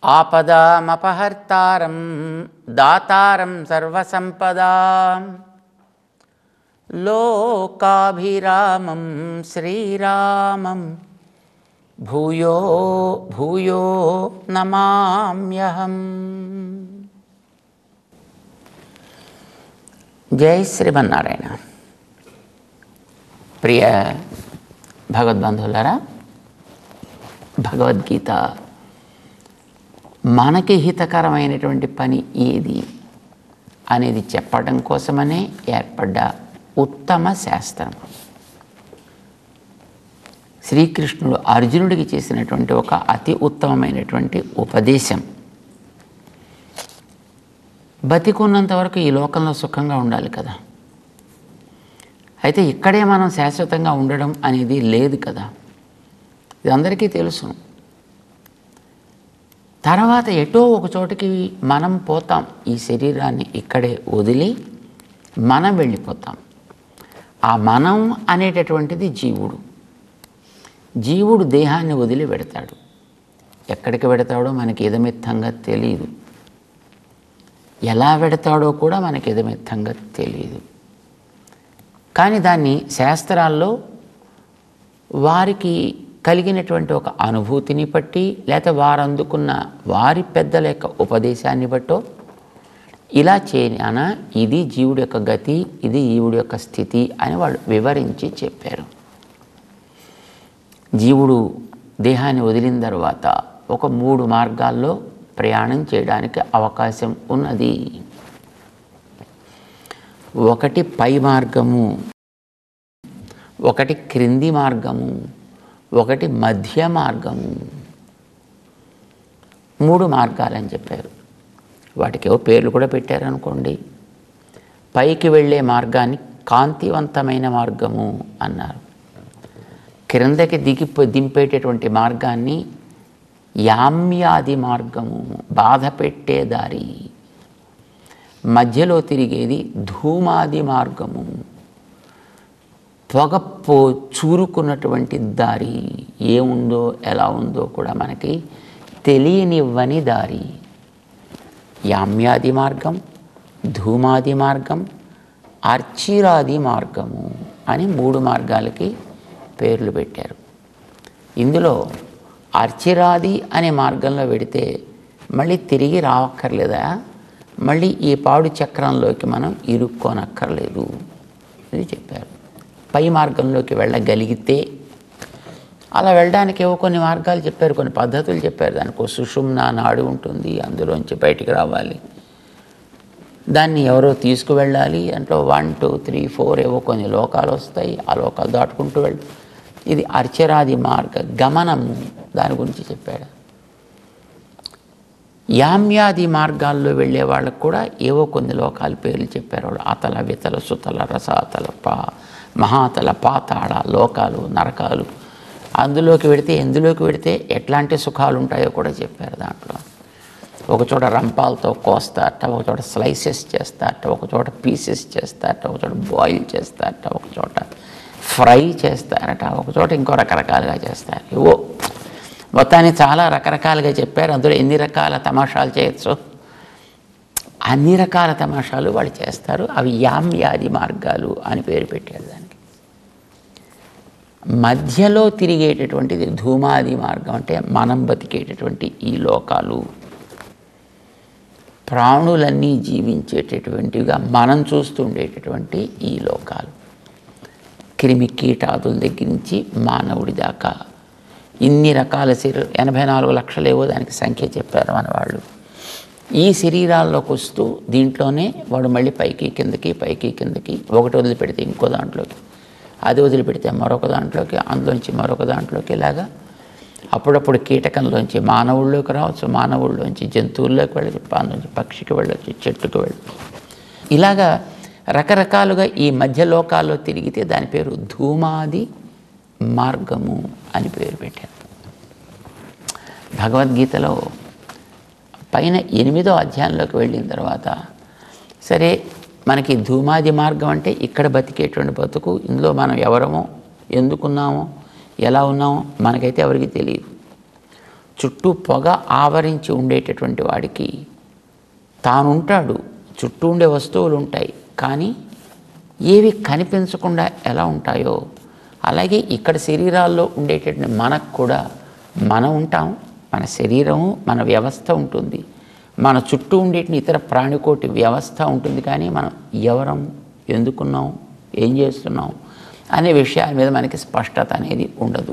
ఆపదామపహర్తారం దాతారం సర్వసంపదా లోకాభిరామం శ్రీరామం భూయో భూయో నమామ్యహం జై శ్రీమన్నారాయణ ప్రియ భగవద్బంధువులారా భగవద్గీత మనకి హితకరమైనటువంటి పని ఏది అనేది చెప్పడం కోసమనే ఏర్పడ్డ ఉత్తమ శాస్త్రం శ్రీకృష్ణుడు అర్జునుడికి చేసినటువంటి ఒక అతి ఉత్తమమైనటువంటి ఉపదేశం బతికున్నంత వరకు ఈ లోకంలో సుఖంగా ఉండాలి కదా అయితే ఇక్కడే మనం శాశ్వతంగా ఉండడం అనేది లేదు కదా ఇది అందరికీ తెలుసు తర్వాత ఎటో ఒక చోటికి మనం పోతాం ఈ శరీరాన్ని ఇక్కడే వదిలి మనం వెళ్ళిపోతాం ఆ మనం అనేటటువంటిది జీవుడు జీవుడు దేహాన్ని వదిలి పెడతాడు ఎక్కడికి పెడతాడో మనకి ఇదమిత్తంగా తెలియదు ఎలా పెడతాడో కూడా మనకి ఇదమిత్తంగా తెలియదు కానీ దాన్ని శాస్త్రాల్లో వారికి కలిగినటువంటి ఒక అనుభూతిని బట్టి లేకపోతే వారు అందుకున్న వారి పెద్దల యొక్క ఉపదేశాన్ని బట్టో ఇలా చేయనా ఇది జీవుడి యొక్క గతి ఇది జీవుడి యొక్క స్థితి అని వాళ్ళు వివరించి చెప్పారు జీవుడు దేహాన్ని వదిలిన తర్వాత ఒక మూడు మార్గాల్లో ప్రయాణం చేయడానికి అవకాశం ఉన్నది ఒకటి పై మార్గము ఒకటి క్రింది మార్గము ఒకటి మధ్య మార్గము మూడు మార్గాలని చెప్పారు వాటికి ఏవో పేర్లు కూడా పెట్టారనుకోండి పైకి వెళ్ళే మార్గాన్ని కాంతివంతమైన మార్గము అన్నారు క్రిందకి దిగి దింపేటటువంటి మార్గాన్ని యామ్యాది మార్గము బాధ పెట్టే దారి మధ్యలో తిరిగేది ధూమాది మార్గము పొగపో చూరుకున్నటువంటి దారి ఏముందో ఎలా ఉందో కూడా మనకి తెలియనివ్వని దారి యామ్యాది మార్గం ధూమాది మార్గం అర్చిరాది మార్గము అని మూడు మార్గాలకి పేర్లు పెట్టారు ఇందులో అర్చిరాది అనే మార్గంలో వెడితే మళ్ళీ తిరిగి రావక్కర్లేదా మళ్ళీ ఈ పాడు చక్రంలోకి మనం ఇరుక్కోనక్కర్లేదు ఇది చెప్పారు పై మార్గంలోకి వెళ్ళగలిగితే అలా వెళ్ళడానికి ఏవో కొన్ని మార్గాలు చెప్పారు కొన్ని పద్ధతులు చెప్పారు దానికి సుషుమ్న నాడు ఉంటుంది అందులోంచి బయటికి రావాలి దాన్ని ఎవరో తీసుకువెళ్ళాలి అంటే వన్ టూ త్రీ ఫోర్ ఏవో కొన్ని లోకాలు వస్తాయి ఆ లోకాలు దాటుకుంటూ వెళ్ళి ఇది అర్చరాది మార్గ గమనము దాని గురించి చెప్పాడు యామ్యాది మార్గాల్లో వెళ్ళే వాళ్ళకు కూడా ఏవో కొన్ని లోకాల పేర్లు చెప్పారు వాళ్ళు అతల వితల సుతల రసాతల పా మహాతల పాతాళ లోకాలు నరకాలు అందులోకి వెడితే ఎందులోకి వెడితే ఎట్లాంటి సుఖాలు ఉంటాయో కూడా చెప్పారు దాంట్లో ఒక చోట రంపాలతో కోస్తారట ఒక చోట స్లైసెస్ చేస్తారట ఒక చోట పీసెస్ చేస్తారట ఒక చోట బాయిల్ చేస్తారట ఒక చోట ఫ్రై చేస్తారట ఒక చోట ఇంకో రకరకాలుగా చేస్తారు ఇవో మొత్తాన్ని చాలా రకరకాలుగా చెప్పారు అందులో ఎన్ని రకాల తమాషాలు చేయొచ్చు అన్ని రకాల తమాషాలు వాళ్ళు చేస్తారు అవి యామ్యాది మార్గాలు అని పేరు పెట్టారు దానికి మధ్యలో తిరిగేటటువంటిది ధూమాది మార్గం అంటే మనం బతికేటటువంటి ఈ లోకాలు ప్రాణులన్నీ జీవించేటటువంటివిగా మనం చూస్తుండేటటువంటి ఈ లోకాలు క్రిమి కీటాదుల దగ్గర నుంచి మానవుడి దాకా ఇన్ని రకాల శరీర ఎనభై నాలుగు లక్షలేవో దానికి సంఖ్య చెప్పారు మన వాళ్ళు ఈ శరీరాల్లోకి వస్తూ దీంట్లోనే వాడు మళ్ళీ పైకి కిందకి పైకి కిందకి ఒకటి వదిలిపెడితే ఇంకో దాంట్లోకి అది వదిలిపెడితే మరొక దాంట్లోకి అందులోంచి మరొక దాంట్లోకి ఇలాగా అప్పుడప్పుడు కీటకంలోంచి మానవుల్లోకి రావచ్చు మానవుల్లోంచి జంతువుల్లోకి వెళ్ళచ్చు అందులోంచి పక్షికి వెళ్ళచ్చు చెట్టుకు వెళ్ళచ్చు ఇలాగా రకరకాలుగా ఈ మధ్య లోకాల్లో తిరిగితే దాని పేరు ధూమాది మార్గము అని పేరు పెట్టారు భగవద్గీతలో పైన ఎనిమిదో అధ్యాయంలోకి వెళ్ళిన తర్వాత సరే మనకి ధూమాది మార్గం అంటే ఇక్కడ బతికేటువంటి బతుకు ఇందులో మనం ఎవరమో ఎందుకున్నామో ఎలా ఉన్నామో మనకైతే ఎవరికి తెలియదు చుట్టూ పొగ ఆవరించి ఉండేటటువంటి వాడికి తానుంటాడు చుట్టూ ఉండే వస్తువులు ఉంటాయి కానీ ఏవి కనిపించకుండా ఎలా ఉంటాయో అలాగే ఇక్కడ శరీరాల్లో ఉండేటటువంటి మనకు కూడా మనం ఉంటాం మన శరీరము మన వ్యవస్థ ఉంటుంది మన చుట్టూ ఉండేటి ఇతర ప్రాణికోటి వ్యవస్థ ఉంటుంది కానీ మనం ఎవరం ఎందుకున్నాం ఏం చేస్తున్నాం అనే విషయాల మీద మనకి స్పష్టత అనేది ఉండదు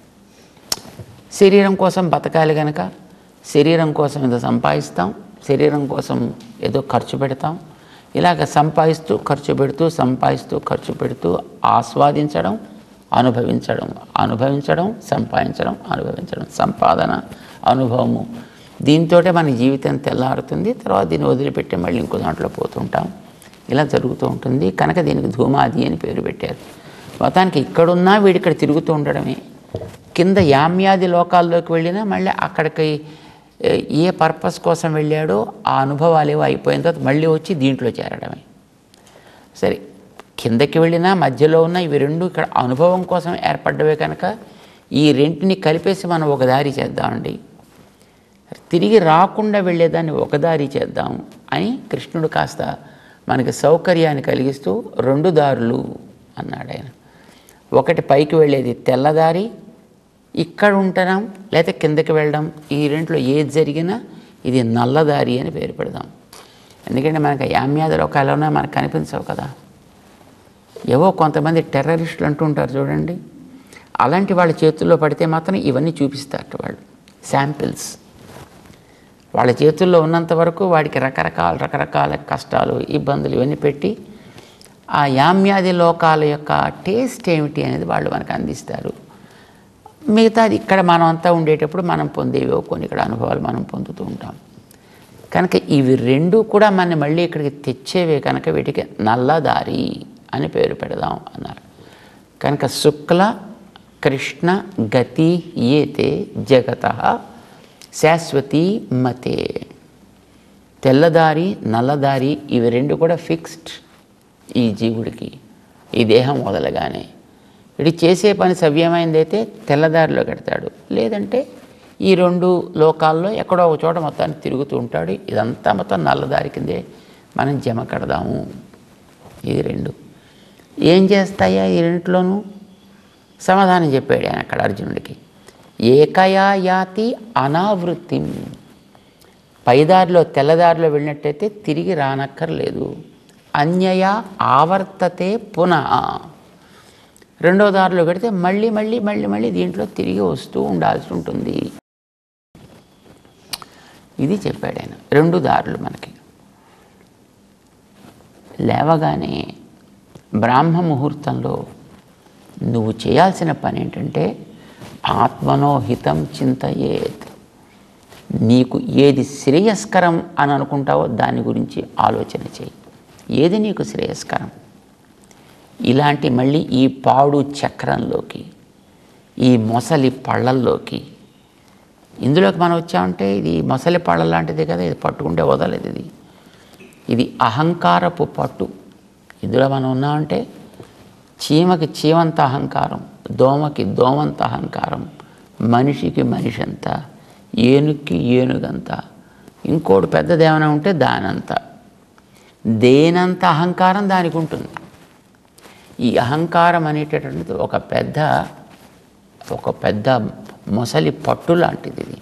శరీరం కోసం బతకాలి కనుక శరీరం కోసం ఏదో సంపాదిస్తాం శరీరం కోసం ఏదో ఖర్చు పెడతాం ఇలాగ సంపాదిస్తూ ఖర్చు పెడుతూ సంపాదిస్తూ ఖర్చు పెడుతూ ఆస్వాదించడం అనుభవించడం అనుభవించడం సంపాదించడం అనుభవించడం సంపాదన అనుభవము దీంతో మన జీవితం తెల్లారుతుంది తర్వాత దీన్ని వదిలిపెట్టి మళ్ళీ ఇంకో దాంట్లో పోతుంటాం ఇలా జరుగుతూ ఉంటుంది కనుక దీనికి ధూమాది అని పేరు పెట్టారు మొత్తానికి ఇక్కడున్నా వీడు ఇక్కడ తిరుగుతూ ఉండడమే కింద యామ్యాది లోకాల్లోకి వెళ్ళినా మళ్ళీ అక్కడికి ఏ, ఏ పర్పస్ కోసం వెళ్ళాడో ఆ అనుభవాలు ఏవో అయిపోయిన తర్వాత మళ్ళీ వచ్చి దీంట్లో చేరడమే సరే కిందకి వెళ్ళినా మధ్యలో ఉన్న ఇవి రెండు ఇక్కడ అనుభవం కోసం ఏర్పడ్డవే కనుక ఈ రెంటిని కలిపేసి మనం ఒక దారి చేద్దామండి తిరిగి రాకుండా వెళ్ళేదాన్ని ఒక దారి చేద్దాం అని కృష్ణుడు కాస్త మనకి సౌకర్యాన్ని కలిగిస్తూ రెండు దారులు అన్నాడు ఆయన ఒకటి పైకి వెళ్ళేది తెల్లదారి ఇక్కడ ఉంటున్నాం లేదా కిందకి వెళ్ళడం ఈ రెంట్లో ఏది జరిగినా ఇది నల్లదారి అని పేరు పెడదాం ఎందుకంటే మనకి యామ్యాద లోకాలు ఉన్నాయి మనకు కనిపించవు కదా ఏవో కొంతమంది టెర్రరిస్టులు అంటూ ఉంటారు చూడండి అలాంటి వాళ్ళ చేతుల్లో పడితే మాత్రం ఇవన్నీ చూపిస్తారు వాళ్ళు శాంపిల్స్ వాళ్ళ చేతుల్లో ఉన్నంత వరకు వాడికి రకరకాల రకరకాల కష్టాలు ఇబ్బందులు ఇవన్నీ పెట్టి ఆ యామ్యాది లోకాల యొక్క టేస్ట్ ఏమిటి అనేది వాళ్ళు మనకు అందిస్తారు మిగతాది ఇక్కడ మనం అంతా ఉండేటప్పుడు మనం పొందేవో కొన్ని ఇక్కడ అనుభవాలు మనం పొందుతూ ఉంటాం కనుక ఇవి రెండు కూడా మన మళ్ళీ ఇక్కడికి తెచ్చేవే కనుక వీటికి నల్లదారి అని పేరు పెడదాం అన్నారు కనుక శుక్ల కృష్ణ గతి ఏతే జగత శాశ్వతి మతే తెల్లదారి నల్లదారి ఇవి రెండు కూడా ఫిక్స్డ్ ఈ జీవుడికి ఈ దేహం వదలగానే ఇది చేసే పని సవ్యమైందైతే తెల్లదారిలో కడతాడు లేదంటే ఈ రెండు లోకాల్లో ఎక్కడో ఒక చోట మొత్తాన్ని తిరుగుతూ ఉంటాడు ఇదంతా మొత్తం నల్లదారి కిందే మనం జమ కడదాము ఇది రెండు ఏం చేస్తాయా ఈ రెంట్లోనూ సమాధానం చెప్పాడు ఆయన అక్కడ అర్జునుడికి ఏకయా యాతి అనావృత్తిం పైదారిలో తెల్లదారిలో వెళ్ళినట్టయితే తిరిగి రానక్కర్లేదు అన్యయ ఆవర్తతే పునః రెండో దారిలో పెడితే మళ్ళీ మళ్ళీ మళ్ళీ మళ్ళీ దీంట్లో తిరిగి వస్తూ ఉండాల్సి ఉంటుంది ఇది చెప్పాడు ఆయన రెండు దారులు మనకి లేవగానే బ్రాహ్మ ముహూర్తంలో నువ్వు చేయాల్సిన పని ఏంటంటే ఆత్మనో హితం చింతయేత్ నీకు ఏది శ్రేయస్కరం అని అనుకుంటావో దాని గురించి ఆలోచన చేయి ఏది నీకు శ్రేయస్కరం ఇలాంటి మళ్ళీ ఈ పాడు చక్రంలోకి ఈ మొసలి పళ్ళల్లోకి ఇందులోకి మనం వచ్చామంటే ఇది మొసలి పళ్ళ లాంటిది కదా ఇది పట్టుకుంటే వదలదు ఇది ఇది అహంకారపు పట్టు ఇందులో మనం ఉన్నామంటే చీమకి చీమంత అహంకారం దోమకి దోమంత అహంకారం మనిషికి మనిషి అంత ఏనుగుకి ఏనుగంత ఇంకోటి పెద్దదేమైనా ఉంటే దానంత దేనంత అహంకారం దానికి ఉంటుంది ఈ అహంకారం అనేటటువంటిది ఒక పెద్ద ఒక పెద్ద మొసలి పట్టు లాంటిది ఇది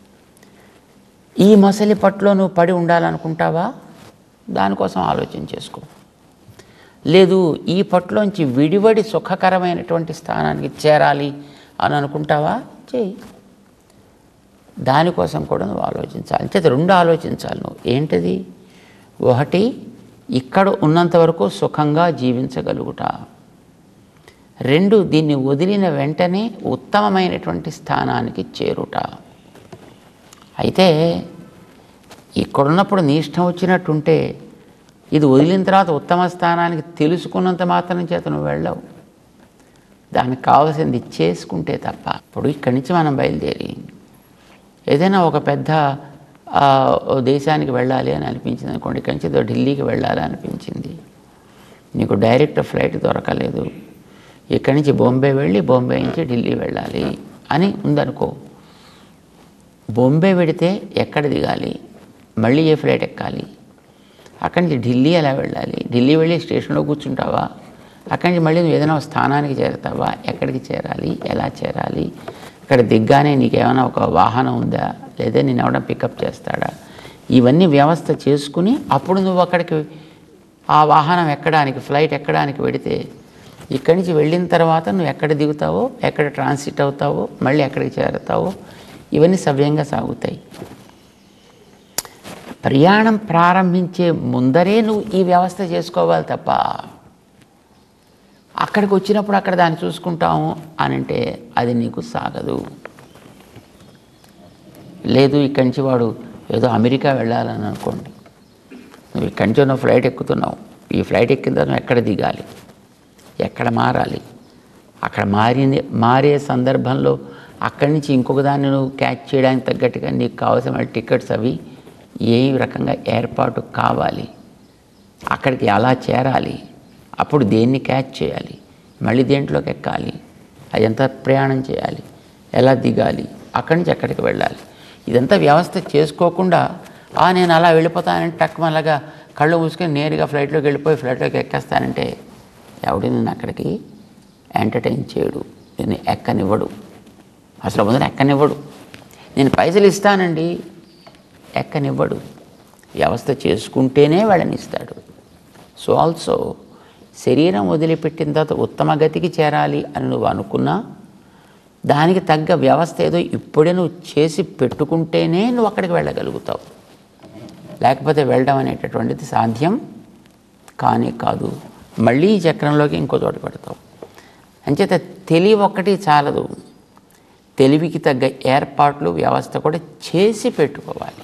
ఈ మొసలి పట్టులో నువ్వు పడి ఉండాలనుకుంటావా దానికోసం ఆలోచన చేసుకో లేదు ఈ పట్టులోంచి విడివడి సుఖకరమైనటువంటి స్థానానికి చేరాలి అని అనుకుంటావా చెయ్యి దానికోసం కూడా నువ్వు ఆలోచించాలి చేత రెండు ఆలోచించాలి నువ్వు ఏంటిది ఒకటి ఇక్కడ ఉన్నంత వరకు సుఖంగా జీవించగలుగుట రెండు దీన్ని వదిలిన వెంటనే ఉత్తమమైనటువంటి స్థానానికి చేరుట అయితే ఇక్కడున్నప్పుడు నీ ఇష్టం వచ్చినట్టుంటే ఇది వదిలిన తర్వాత ఉత్తమ స్థానానికి తెలుసుకున్నంత మాత్రం చేత నువ్వు వెళ్ళవు దానికి కావాల్సింది చేసుకుంటే తప్ప ఇప్పుడు ఇక్కడి నుంచి మనం బయలుదేరి ఏదైనా ఒక పెద్ద ఆ, ఓ దేశానికి వెళ్ళాలి అని అనిపించింది అనుకోండి ఇక్కడి నుంచి ఏదో ఢిల్లీకి వెళ్ళాలి అనిపించింది నీకు డైరెక్ట్ ఫ్లైట్ దొరకలేదు ఇక్కడి నుంచి బాంబే వెళ్ళి బాంబే నుంచి ఢిల్లీ వెళ్ళాలి అని ఉందనుకో బొంబే పెడితే ఎక్కడ దిగాలి మళ్ళీ ఏ ఫ్లైట్ ఎక్కాలి అక్కడి నుంచి ఢిల్లీ ఎలా వెళ్ళాలి ఢిల్లీ వెళ్ళి స్టేషన్లో కూర్చుంటావా అక్కడి నుంచి మళ్ళీ నువ్వు ఏదైనా ఒక స్థానానికి చేరుతావా ఎక్కడికి చేరాలి ఎలా చేరాలి అక్కడ దిగ్గానే నీకేమైనా ఒక వాహనం ఉందా లేదా నేను ఎవరైనా పికప్ చేస్తాడా ఇవన్నీ వ్యవస్థ చేసుకుని అప్పుడు నువ్వు అక్కడికి ఆ వాహనం ఎక్కడానికి ఫ్లైట్ ఎక్కడానికి పెడితే ఇక్కడి నుంచి వెళ్ళిన తర్వాత నువ్వు ఎక్కడ దిగుతావో ఎక్కడ ట్రాన్సిట్ అవుతావో మళ్ళీ ఎక్కడికి చేరుతావో ఇవన్నీ సవ్యంగా సాగుతాయి ప్రయాణం ప్రారంభించే ముందరే నువ్వు ఈ వ్యవస్థ చేసుకోవాలి తప్ప అక్కడికి వచ్చినప్పుడు అక్కడ దాన్ని చూసుకుంటాము అని అంటే అది నీకు సాగదు లేదు ఇక్కడి నుంచి వాడు ఏదో అమెరికా వెళ్ళాలని అనుకోండి నువ్వు ఇక్కడి నుంచి నువ్వు ఫ్లైట్ ఎక్కుతున్నావు ఈ ఫ్లైట్ ఎక్కిన తర్వాత నువ్వు ఎక్కడ దిగాలి ఎక్కడ మారాలి అక్కడ మారింది మారే సందర్భంలో అక్కడి నుంచి ఇంకొక దాన్ని నువ్వు క్యాచ్ చేయడానికి తగ్గట్టుగా నీకు కావాల్సిన టికెట్స్ అవి ఏ రకంగా ఏర్పాటు కావాలి అక్కడికి ఎలా చేరాలి అప్పుడు దేన్ని క్యాచ్ చేయాలి మళ్ళీ దేంట్లోకి ఎక్కాలి అది ఎంత ప్రయాణం చేయాలి ఎలా దిగాలి అక్కడి నుంచి ఎక్కడికి వెళ్ళాలి ఇదంతా వ్యవస్థ చేసుకోకుండా ఆ నేను అలా వెళ్ళిపోతానంటే టక్కుమలాగా కళ్ళు మూసుకొని నేరుగా ఫ్లైట్లోకి వెళ్ళిపోయి ఫ్లైట్లోకి ఎక్కేస్తానంటే ఎవడు నేను అక్కడికి ఎంటర్టైన్ చేయడు నేను ఎక్కనివ్వడు అసలు ముందర ఎక్కనివ్వడు నేను పైసలు ఇస్తానండి ఎక్కనివ్వడు వ్యవస్థ చేసుకుంటేనే వాళ్ళని ఇస్తాడు సో ఆల్సో శరీరం వదిలిపెట్టిన తర్వాత ఉత్తమ గతికి చేరాలి అని నువ్వు అనుకున్నా దానికి తగ్గ వ్యవస్థ ఏదో ఇప్పుడే నువ్వు చేసి పెట్టుకుంటేనే నువ్వు అక్కడికి వెళ్ళగలుగుతావు లేకపోతే వెళ్ళడం అనేటటువంటిది సాధ్యం కానే కాదు మళ్ళీ ఈ చక్రంలోకి ఇంకో చోట పెడతావు అంచేత తెలివి ఒక్కటి చాలదు తెలివికి తగ్గ ఏర్పాట్లు వ్యవస్థ కూడా చేసి పెట్టుకోవాలి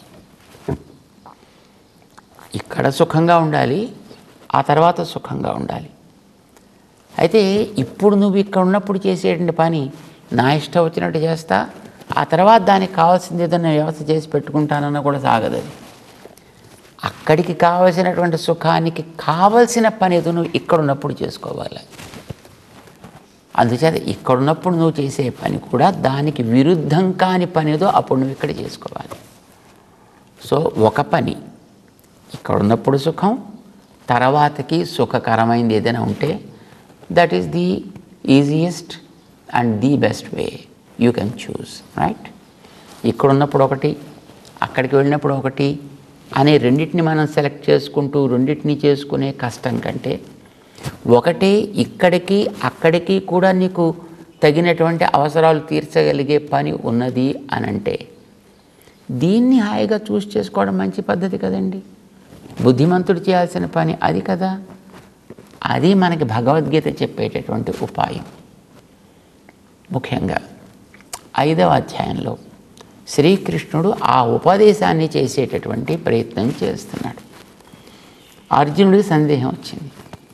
ఇక్కడ సుఖంగా ఉండాలి ఆ తర్వాత సుఖంగా ఉండాలి అయితే ఇప్పుడు నువ్వు ఇక్కడ ఉన్నప్పుడు చేసేటువంటి పని నా ఇష్టం వచ్చినట్టు చేస్తా ఆ తర్వాత దానికి కావాల్సింది ఏదైనా వ్యవస్థ చేసి పెట్టుకుంటానన్న కూడా సాగదు అది అక్కడికి కావలసినటువంటి సుఖానికి కావలసిన పని ఏదో నువ్వు ఇక్కడ ఉన్నప్పుడు చేసుకోవాలి అందుచేత ఇక్కడ ఉన్నప్పుడు నువ్వు చేసే పని కూడా దానికి విరుద్ధం కాని పని ఏదో అప్పుడు నువ్వు ఇక్కడ చేసుకోవాలి సో ఒక పని ఇక్కడ ఉన్నప్పుడు సుఖం తర్వాతకి సుఖకరమైనది ఏదైనా ఉంటే that is the easiest and the best way you can choose right ఇక్కడ ఉన్నప్పుడు ఒకటి అక్కడికి వెళ్ళినప్పుడు ఒకటి అనే రెండింటిని మనం సెలెక్ట్ చేసుకుంటూ రెండింటిని చేసుకునే కష్టం కంటే ఒకటే ఇక్కడికి అక్కడికి కూడా నీకు తగినటువంటి అవసరాలు తీర్చగలిగే పని ఉన్నది అని అంటే దీన్ని హాయిగా చూస్ చేసుకోవడం మంచి పద్ధతి కదండి బుద్ధిమంతుడు చేయాల్సిన పని అది కదా అది మనకి భగవద్గీత చెప్పేటటువంటి ఉపాయం ముఖ్యంగా ఐదవ అధ్యాయంలో శ్రీకృష్ణుడు ఆ ఉపదేశాన్ని చేసేటటువంటి ప్రయత్నం చేస్తున్నాడు అర్జునుడికి సందేహం వచ్చింది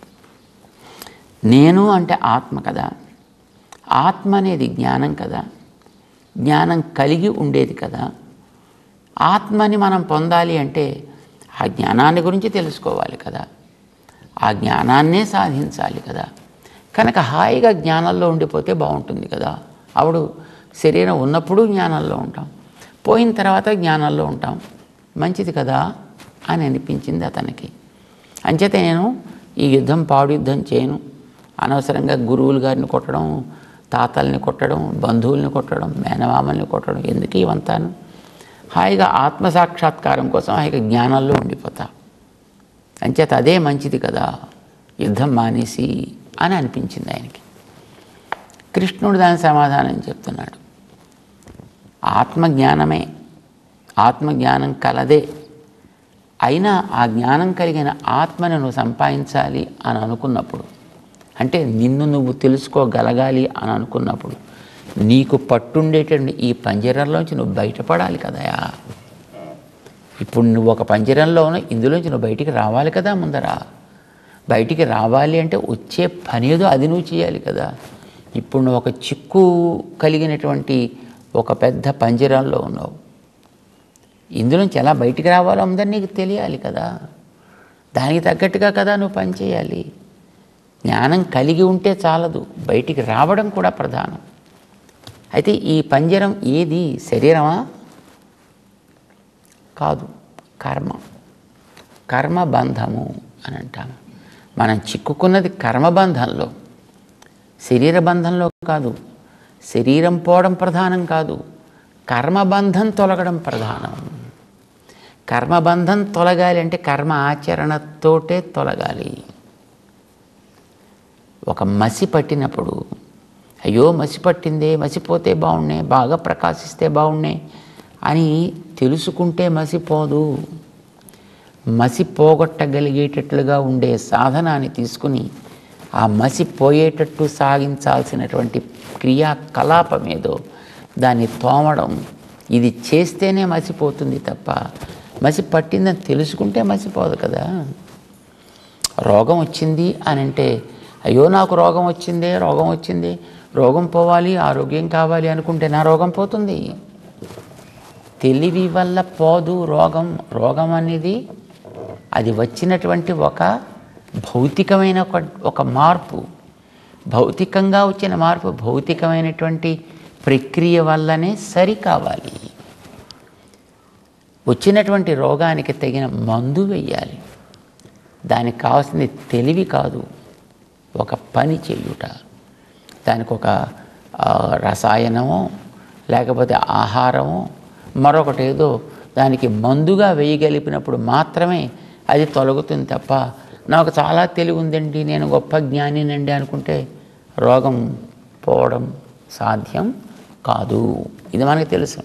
నేను అంటే ఆత్మ కదా ఆత్మ అనేది జ్ఞానం కదా జ్ఞానం కలిగి ఉండేది కదా ఆత్మని మనం పొందాలి అంటే ఆ జ్ఞానాన్ని గురించి తెలుసుకోవాలి కదా ఆ జ్ఞానాన్నే సాధించాలి కదా కనుక హాయిగా జ్ఞానంలో ఉండిపోతే బాగుంటుంది కదా అప్పుడు శరీరం ఉన్నప్పుడు జ్ఞానంలో ఉంటాం పోయిన తర్వాత జ్ఞానంలో ఉంటాం మంచిది కదా అని అనిపించింది అతనికి అంచేత నేను ఈ యుద్ధం పాడు యుద్ధం చేయను అనవసరంగా గురువులు గారిని కొట్టడం తాతల్ని కొట్టడం బంధువుల్ని కొట్టడం మేనమామల్ని కొట్టడం ఎందుకు ఇవంతాను హాయిగా ఆత్మసాక్షాత్కారం కోసం హాయిగా జ్ఞానంలో ఉండిపోతా అంచేత అదే మంచిది కదా యుద్ధం మానేసి అని అనిపించింది ఆయనకి కృష్ణుడు దాని సమాధానం చెప్తున్నాడు ఆత్మజ్ఞానమే ఆత్మజ్ఞానం కలదే అయినా ఆ జ్ఞానం కలిగిన ఆత్మను నువ్వు సంపాదించాలి అని అనుకున్నప్పుడు అంటే నిన్ను నువ్వు తెలుసుకోగలగాలి అని అనుకున్నప్పుడు నీకు పట్టుండేటువంటి ఈ పంజరంలోంచి నువ్వు బయటపడాలి కదయా ఇప్పుడు నువ్వు ఒక పంజరంలో ఉన్న ఇందులోంచి నువ్వు బయటికి రావాలి కదా ముందరా బయటికి రావాలి అంటే వచ్చే పని ఏదో అది నువ్వు చేయాలి కదా ఇప్పుడు నువ్వు ఒక చిక్కు కలిగినటువంటి ఒక పెద్ద పంజరంలో ఉన్నావు ఇందులోంచి ఎలా బయటికి రావాలో అందరు నీకు తెలియాలి కదా దానికి తగ్గట్టుగా కదా నువ్వు పని చేయాలి జ్ఞానం కలిగి ఉంటే చాలదు బయటికి రావడం కూడా ప్రధానం అయితే ఈ పంజరం ఏది శరీరమా కాదు కర్మ కర్మబంధము అని అంటాము మనం చిక్కుకున్నది కర్మబంధంలో శరీర బంధంలో కాదు శరీరం పోవడం ప్రధానం కాదు కర్మబంధం తొలగడం ప్రధానం కర్మబంధం తొలగాలి అంటే కర్మ ఆచరణతోటే తొలగాలి ఒక మసి పట్టినప్పుడు అయ్యో మసి పట్టిందే మసిపోతే బాగుండే బాగా ప్రకాశిస్తే బాగుండే అని తెలుసుకుంటే మసిపోదు మసి పోగొట్టగలిగేటట్లుగా ఉండే సాధనాన్ని తీసుకుని ఆ మసి పోయేటట్టు సాగించాల్సినటువంటి క్రియాకలాపం ఏదో దాన్ని తోమడం ఇది చేస్తేనే మసిపోతుంది తప్ప మసి పట్టిందని తెలుసుకుంటే మసిపోదు కదా రోగం వచ్చింది అని అంటే అయ్యో నాకు రోగం వచ్చిందే రోగం వచ్చింది రోగం పోవాలి ఆరోగ్యం కావాలి అనుకుంటే నా రోగం పోతుంది తెలివి వల్ల పోదు రోగం రోగం అనేది అది వచ్చినటువంటి ఒక భౌతికమైన ఒక ఒక మార్పు భౌతికంగా వచ్చిన మార్పు భౌతికమైనటువంటి ప్రక్రియ వల్లనే సరి కావాలి వచ్చినటువంటి రోగానికి తగిన మందు వెయ్యాలి దానికి కావాల్సింది తెలివి కాదు ఒక పని చేయుట దానికి ఒక ఆ, రసాయనమో లేకపోతే ఆహారమో మరొకటి ఏదో దానికి మందుగా వేయగలిపినప్పుడు మాత్రమే అది తొలగుతుంది తప్ప నాకు చాలా తెలివి ఉందండి నేను గొప్ప జ్ఞానినండి అనుకుంటే రోగం పోవడం సాధ్యం కాదు ఇది మనకు తెలుసు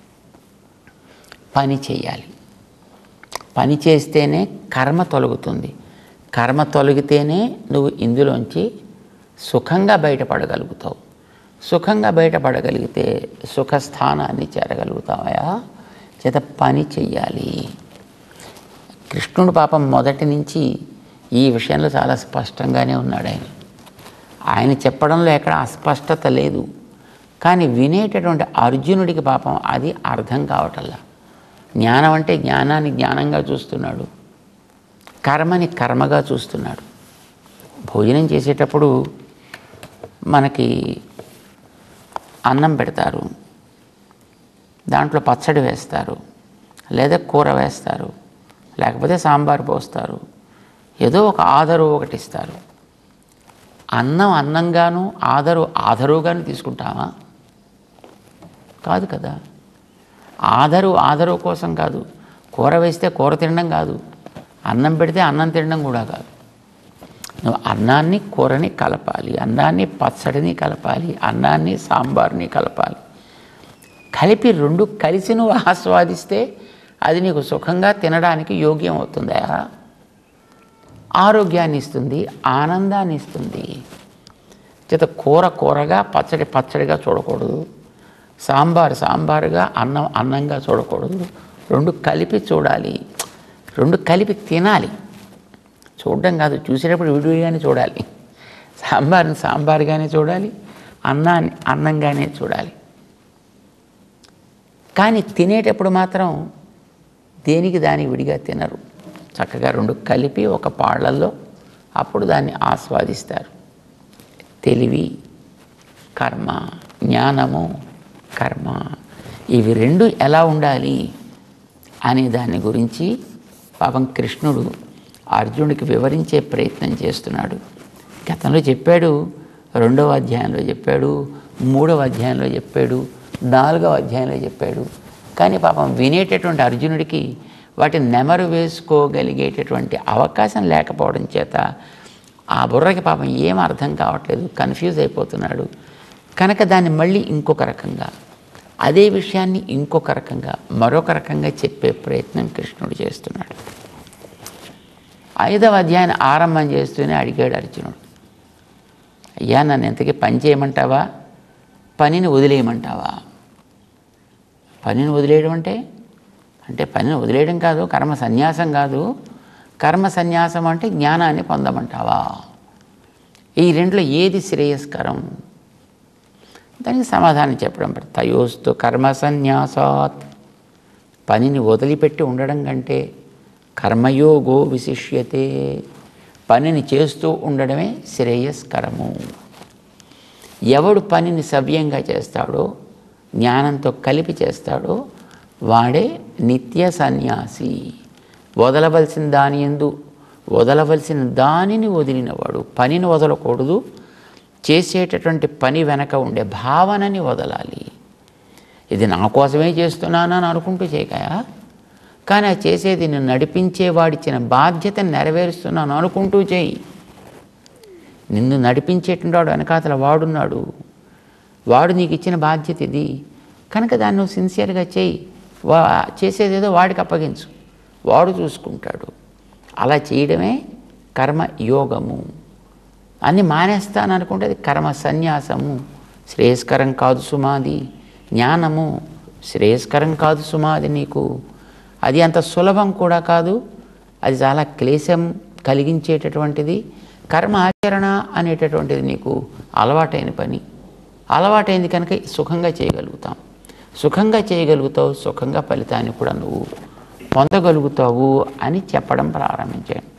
పని చేయాలి పని చేస్తేనే కర్మ తొలగుతుంది కర్మ తొలగితేనే నువ్వు ఇందులోంచి సుఖంగా బయటపడగలుగుతావు సుఖంగా బయటపడగలిగితే సుఖస్థానాన్ని చేరగలుగుతావయా చేత పని చెయ్యాలి కృష్ణుడు పాపం మొదటి నుంచి ఈ విషయంలో చాలా స్పష్టంగానే ఉన్నాడు ఆయన ఆయన చెప్పడంలో ఎక్కడ అస్పష్టత లేదు కానీ వినేటటువంటి అర్జునుడికి పాపం అది అర్థం కావటల్లా జ్ఞానం అంటే జ్ఞానాన్ని జ్ఞానంగా చూస్తున్నాడు కర్మని కర్మగా చూస్తున్నాడు భోజనం చేసేటప్పుడు మనకి అన్నం పెడతారు దాంట్లో పచ్చడి వేస్తారు లేదా కూర వేస్తారు లేకపోతే సాంబార్ పోస్తారు ఏదో ఒక ఆదరు ఒకటి ఇస్తారు అన్నం అన్నంగాను ఆదరు ఆదరుగాను తీసుకుంటామా కాదు కదా ఆదరు ఆదరు కోసం కాదు కూర వేస్తే కూర తినడం కాదు అన్నం పెడితే అన్నం తినడం కూడా కాదు నువ్వు అన్నాన్ని కూరని కలపాలి అన్నాన్ని పచ్చడిని కలపాలి అన్నాన్ని సాంబార్ని కలపాలి కలిపి రెండు కలిసి నువ్వు ఆస్వాదిస్తే అది నీకు సుఖంగా తినడానికి యోగ్యం అవుతుందా ఆరోగ్యాన్ని ఇస్తుంది ఆనందాన్ని ఇస్తుంది చేత కూర కూరగా పచ్చడి పచ్చడిగా చూడకూడదు సాంబార్ సాంబారుగా అన్నం అన్నంగా చూడకూడదు రెండు కలిపి చూడాలి రెండు కలిపి తినాలి చూడడం కాదు చూసేటప్పుడు విడివిడిగానే చూడాలి సాంబార్ని సాంబార్గానే చూడాలి అన్నాన్ని అన్నంగానే చూడాలి కానీ తినేటప్పుడు మాత్రం దేనికి దాని విడిగా తినరు చక్కగా రెండు కలిపి ఒక పాళ్ళల్లో అప్పుడు దాన్ని ఆస్వాదిస్తారు తెలివి కర్మ జ్ఞానము కర్మ ఇవి రెండు ఎలా ఉండాలి అనే దాని గురించి పాపం కృష్ణుడు అర్జునుడికి వివరించే ప్రయత్నం చేస్తున్నాడు గతంలో చెప్పాడు రెండవ అధ్యాయంలో చెప్పాడు మూడవ అధ్యాయంలో చెప్పాడు నాలుగవ అధ్యాయంలో చెప్పాడు కానీ పాపం వినేటటువంటి అర్జునుడికి వాటిని నెమరు వేసుకోగలిగేటటువంటి అవకాశం లేకపోవడం చేత ఆ బుర్రకి పాపం ఏం అర్థం కావట్లేదు కన్ఫ్యూజ్ అయిపోతున్నాడు కనుక దాన్ని మళ్ళీ ఇంకొక రకంగా అదే విషయాన్ని ఇంకొక రకంగా మరొక రకంగా చెప్పే ప్రయత్నం కృష్ణుడు చేస్తున్నాడు ఐదవ అధ్యాయాన్ని ఆరంభం చేస్తూనే అడిగాడు అర్జునుడు అయ్యా నన్ను ఎంతకీ పని చేయమంటావా పనిని వదిలేయమంటావా పనిని వదిలేయడం అంటే అంటే పనిని వదిలేయడం కాదు కర్మ సన్యాసం కాదు కర్మ సన్యాసం అంటే జ్ఞానాన్ని పొందమంటావా ఈ రెంట్లో ఏది శ్రేయస్కరం దానికి సమాధానం చెప్పడం పడుతుంది. తయోస్తు కర్మ సన్యాసాత్ పనిని వదిలిపెట్టి ఉండడం కంటే కర్మయోగో విశిష్యతే పనిని చేస్తూ ఉండడమే శ్రేయస్కరము ఎవడు పనిని సవ్యంగా చేస్తాడో జ్ఞానంతో కలిపి చేస్తాడో వాడే నిత్య సన్యాసి వదలవలసిన దాని ఎందు వదలవలసిన దానిని వదిలినవాడు పనిని వదలకూడదు చేసేటటువంటి పని వెనక ఉండే భావనని వదలాలి ఇది నా కోసమే చేస్తున్నానని అనుకుంటూ చేయకయా కానీ ఆ చేసేది నేను నడిపించే వాడిచ్చిన బాధ్యతను నెరవేరుస్తున్నాను అనుకుంటూ చేయి నిన్ను నడిపించేటువంటి వాడు వెనకాతల వాడున్నాడు వాడు నీకు ఇచ్చిన బాధ్యత ఇది కనుక దాన్ని నువ్వు సిన్సియర్గా చేయి వా చేసేదేదో వాడికి అప్పగించు వాడు చూసుకుంటాడు అలా చేయడమే కర్మ యోగము అన్ని మానేస్తాను అనుకుంటే అది కర్మ సన్యాసము శ్రేయస్కరం కాదు సుమాది జ్ఞానము శ్రేయస్కరం కాదు సుమాది నీకు అది అంత సులభం కూడా కాదు అది చాలా క్లేశం కలిగించేటటువంటిది కర్మ ఆచరణ అనేటటువంటిది నీకు అలవాటైన పని అలవాటైంది కనుక సుఖంగా చేయగలుగుతాం సుఖంగా చేయగలుగుతావు సుఖంగా ఫలితాన్ని కూడా నువ్వు పొందగలుగుతావు అని చెప్పడం ప్రారంభించాను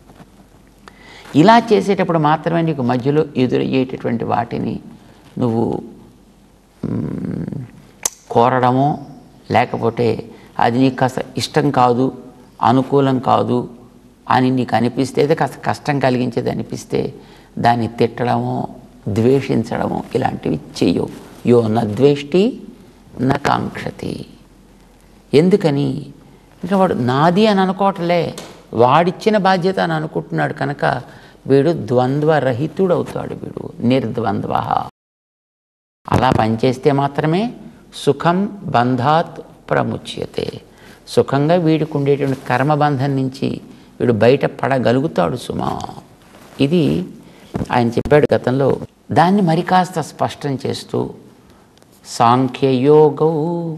ఇలా చేసేటప్పుడు మాత్రమే నీకు మధ్యలో ఎదురయ్యేటటువంటి వాటిని నువ్వు మ్, కోరడమో లేకపోతే అది నీకు కాస్త ఇష్టం కాదు అనుకూలం కాదు అని నీకు అనిపిస్తే ఏదో కాస్త కష్టం కలిగించేది అనిపిస్తే దాన్ని తిట్టడమో ద్వేషించడమో ఇలాంటివి చెయ్యవు యో నద్వేష్టి న కాంక్షతి ఎందుకని ఇంకా వాడు నాది అని అనుకోవట్లే వాడిచ్చిన బాధ్యత అని అనుకుంటున్నాడు కనుక వీడు ద్వంద్వరహితుడు అవుతాడు వీడు నిర్ద్వంద్వ అలా పనిచేస్తే మాత్రమే సుఖం బంధాత్ ప్రముచ్యతే సుఖంగా వీడికి ఉండేటువంటి కర్మబంధం నుంచి వీడు బయట పడగలుగుతాడు సుమా ఇది ఆయన చెప్పాడు గతంలో దాన్ని మరి కాస్త స్పష్టం చేస్తూ సాంఖ్యయోగౌ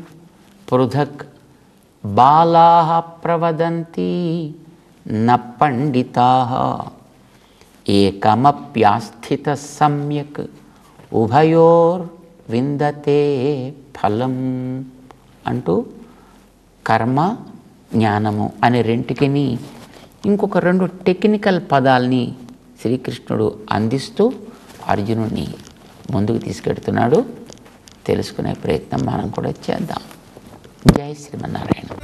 పృథక్ బాలా ప్రవదంతి న పండితా ఏకమప్యాస్థిత సమ్యక్ ఉభయోర్ విందతే ఫలం అంటూ కర్మ జ్ఞానము అనే రెంటికిని ఇంకొక రెండు టెక్నికల్ పదాల్ని శ్రీకృష్ణుడు అందిస్తూ అర్జునుడిని ముందుకు తీసుకెడుతున్నాడు తెలుసుకునే ప్రయత్నం మనం కూడా చేద్దాం జై శ్రీమన్నారాయణ